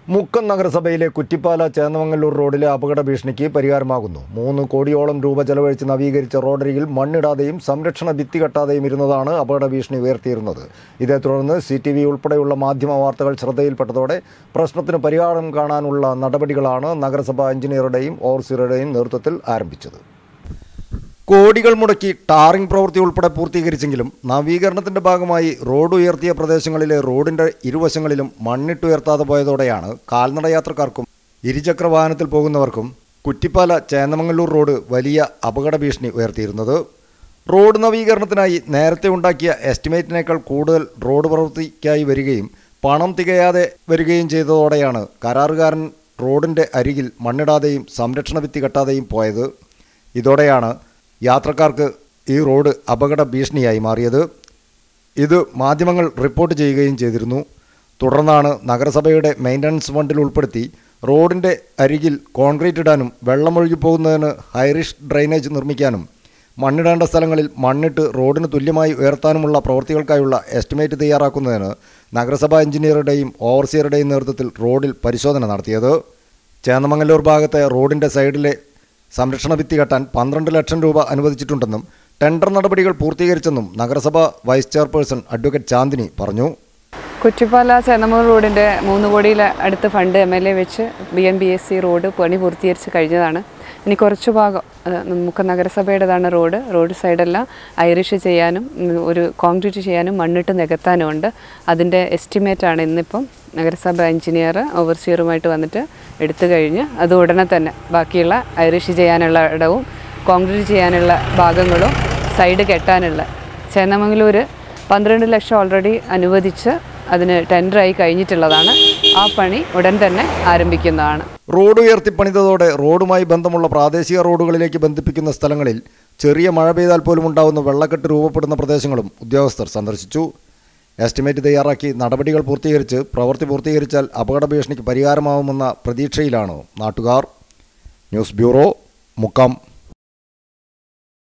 മുക്കം നഗരസഭയിലെ കുറ്റിപ്പാല ചേന്നമംഗല്ലൂർ റോഡിലെ അപകട ഭീഷണിക്ക് പരിഹാരമാകുന്നു മൂന്ന് കോടിയോളം രൂപ ചെലവഴിച്ച് നവീകരിച്ച റോഡരികിൽ മണ്ണിടാതെയും സംരക്ഷണ ഭിത്തി കെട്ടാതെയും ഇരുന്നതാണ് അപകട ഭീഷണി ഉയർത്തിയിരുന്നത് ഇതേ തുടർന്ന് സി ടി വി ഉൾപ്പെടെയുള്ള മാധ്യമ വാർത്തകൾ ശ്രദ്ധയിൽപ്പെട്ടതോടെ പ്രശ്നത്തിന് പരിഹാരം കാണാനുള്ള നടപടികളാണ് നഗരസഭാ എഞ്ചിനീയറുടെയും ഓവർസീറുടെയും നേതൃത്വത്തിൽ ആരംഭിച്ചത് കോടികൾ മുടക്കി ടാറിംഗ് പ്രവൃത്തി ഉൾപ്പെടെ പൂർത്തീകരിച്ചെങ്കിലും നവീകരണത്തിന്റെ ഭാഗമായി റോഡ് ഉയർത്തിയ പ്രദേശങ്ങളിലെ റോഡിന്റെ ഇരുവശങ്ങളിലും മണ്ണിട്ടുയർത്താതെ പോയതോടെയാണ് കാൽനട യാത്രക്കാർക്കും ഇരുചക്ര വാഹനത്തിൽ പോകുന്നവർക്കും കുറ്റിപ്പാല ചേന്നമംഗല്ലൂർ റോഡ് വലിയ അപകട ഭീഷണി ഉയർത്തിയിരുന്നത് റോഡ് നവീകരണത്തിനായി നേരത്തെ ഉണ്ടാക്കിയ എസ്റ്റിമേറ്റിനേക്കാൾ കൂടുതൽ റോഡ് പ്രവൃത്തിക്കായി വരികയും പണം തികയാതെ വരികയും ചെയ്തതോടെയാണ് കരാറുകാരൻ റോഡിന്റെ അരികിൽ മണ്ണിടാതെയും സംരക്ഷണ ഭിത്തി കെട്ടാതെയും പോയത് ഇതോടെയാണ് യാത്രക്കാർക്ക് ഈ റോഡ് അപകട ഭീഷണിയായി മാറിയത് ഇത് മാധ്യമങ്ങൾ റിപ്പോർട്ട് ചെയ്യുകയും ചെയ്തിരുന്നു തുടർന്നാണ് നഗരസഭയുടെ മെയിൻ്റനൻസ് ഫണ്ടിൽ ഉൾപ്പെടുത്തി റോഡിൻ്റെ അരികിൽ കോൺക്രീറ്റ് ഇടാനും വെള്ളമൊഴുകി പോകുന്നതിന് ഹൈറിഷ് ഡ്രെയിനേജ് നിർമ്മിക്കാനും മണ്ണിടേണ്ട സ്ഥലങ്ങളിൽ മണ്ണിട്ട് റോഡിന് തുല്യമായി ഉയർത്താനുമുള്ള പ്രവൃത്തികൾക്കായുള്ള എസ്റ്റിമേറ്റ് തയ്യാറാക്കുന്നതിന് നഗരസഭാ എഞ്ചിനീയറുടെയും ഓവർസിയറുടെയും നേതൃത്വത്തിൽ റോഡിൽ പരിശോധന നടത്തിയത് ചേന്നമംഗല്ലൂർ ഭാഗത്തെ റോഡിൻ്റെ സൈഡിലെ സംരക്ഷണ ഭിത്തി കെട്ടാൻ പന്ത്രണ്ട് ലക്ഷം രൂപ അനുവദിച്ചിട്ടുണ്ടെന്നും ടെൻഡർ നടപടികൾ പൂർത്തീകരിച്ചെന്നും നഗരസഭ വൈസ് ചെയർപേഴ്സൺ അഡ്വക്കേറ്റ് ചാന്ദിനി പറഞ്ഞു കുറ്റിപ്പാല ചേന്നമൂർ റോഡിൻ്റെ മൂന്ന് കോടിയിലെ അടുത്ത് ഫണ്ട് എം എൽ എ വെച്ച് B M B S C road പണി പൂർത്തീകരിച്ച് കഴിഞ്ഞതാണ് ഇനി കുറച്ച് ഭാഗം അത് നമുക്ക് നഗരസഭയുടേതാണ് റോഡ് റോഡ് സൈഡെല്ലാം ഐറിഷ് ചെയ്യാനും ഉം, ഒരു കോൺക്രീറ്റ് ചെയ്യാനും മണ്ണിട്ട് നികത്താനും ഉണ്ട് അതിൻ്റെ എസ്റ്റിമേറ്റാണ് ഇന്നിപ്പം നഗരസഭ എഞ്ചിനീയർ ഓവർസിയറുമായിട്ട് വന്നിട്ട് എടുത്തു കഴിഞ്ഞ് അത് ഉടനെ തന്നെ ബാക്കിയുള്ള ഐറിഷ് ചെയ്യാനുള്ള ഇടവും കോൺക്രീറ്റ് ചെയ്യാനുള്ള ഭാഗങ്ങളും സൈഡ് കെട്ടാനുള്ള ചേന്നമംഗലൂർ പന്ത്രണ്ട് ലക്ഷം ഓൾറെഡി അനുവദിച്ച് അതിന് ടെൻഡറായി കഴിഞ്ഞിട്ടുള്ളതാണ് ആ പണി ഉടൻ തന്നെ ആരംഭിക്കുന്നതാണ് റോഡ് ഉയർത്തി പണിതതോടെ റോഡുമായി ബന്ധമുള്ള പ്രാദേശിക റോഡുകളിലേക്ക് ബന്ധിപ്പിക്കുന്ന സ്ഥലങ്ങളിൽ ചെറിയ മഴ പെയ്താൽ പോലും ഉണ്ടാകുന്ന വെള്ളക്കെട്ട് രൂപപ്പെടുന്ന പ്രദേശങ്ങളും ഉദ്യോഗസ്ഥർ സന്ദർശിച്ചു എസ്റ്റിമേറ്റ് തയ്യാറാക്കി നടപടികൾ പൂർത്തീകരിച്ച് പ്രവൃത്തി പൂർത്തീകരിച്ചാൽ അപകട ഭീഷണിക്ക് പരിഹാരമാവുമെന്ന പ്രതീക്ഷയിലാണ് നാട്ടുകാർ ന്യൂസ് ബ്യൂറോ മുക്കം